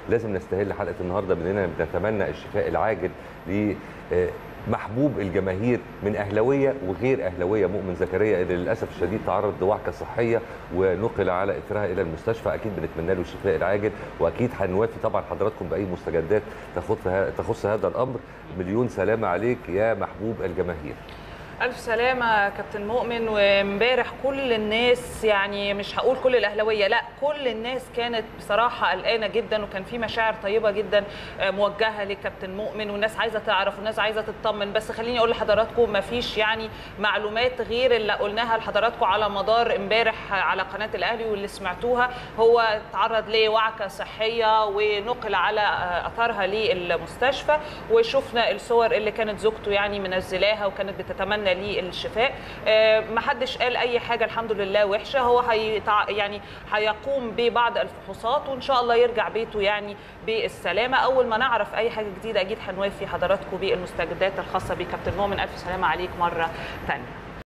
لازم نستهل حلقه النهارده باننا نتمنى الشفاء العاجل ل محبوب الجماهير من اهلاويه وغير اهلاويه مؤمن زكريا اللي للاسف الشديد تعرض لوعكه صحيه ونقل على اثرها الى المستشفى اكيد بنتمنى له الشفاء العاجل واكيد هنوافي طبعا حضراتكم باي مستجدات تخص تخص هذا الامر مليون سلامه عليك يا محبوب الجماهير ألف سلامة كابتن مؤمن وامبارح كل الناس يعني مش هقول كل الأهلاوية لا كل الناس كانت بصراحة قلقانة جدا وكان في مشاعر طيبة جدا موجهة لكابتن مؤمن والناس عايزة تعرف والناس عايزة تطمن بس خليني أقول لحضراتكم ما فيش يعني معلومات غير اللي قلناها لحضراتكم على مدار امبارح على قناة الأهلي واللي سمعتوها هو تعرض لوعكة صحية ونقل على أثرها للمستشفى وشفنا الصور اللي كانت زوجته يعني منزلاها وكانت بتتمنى للشفاء ما حدش قال اي حاجه الحمد لله وحشه هو هيتع... يعني هيقوم ببعض الفحوصات وان شاء الله يرجع بيته يعني بالسلامه اول ما نعرف اي حاجه جديده اكيد هنوافي حضراتكم بالمستجدات الخاصه بكابتن مؤمن الف سلامه عليك مره ثانيه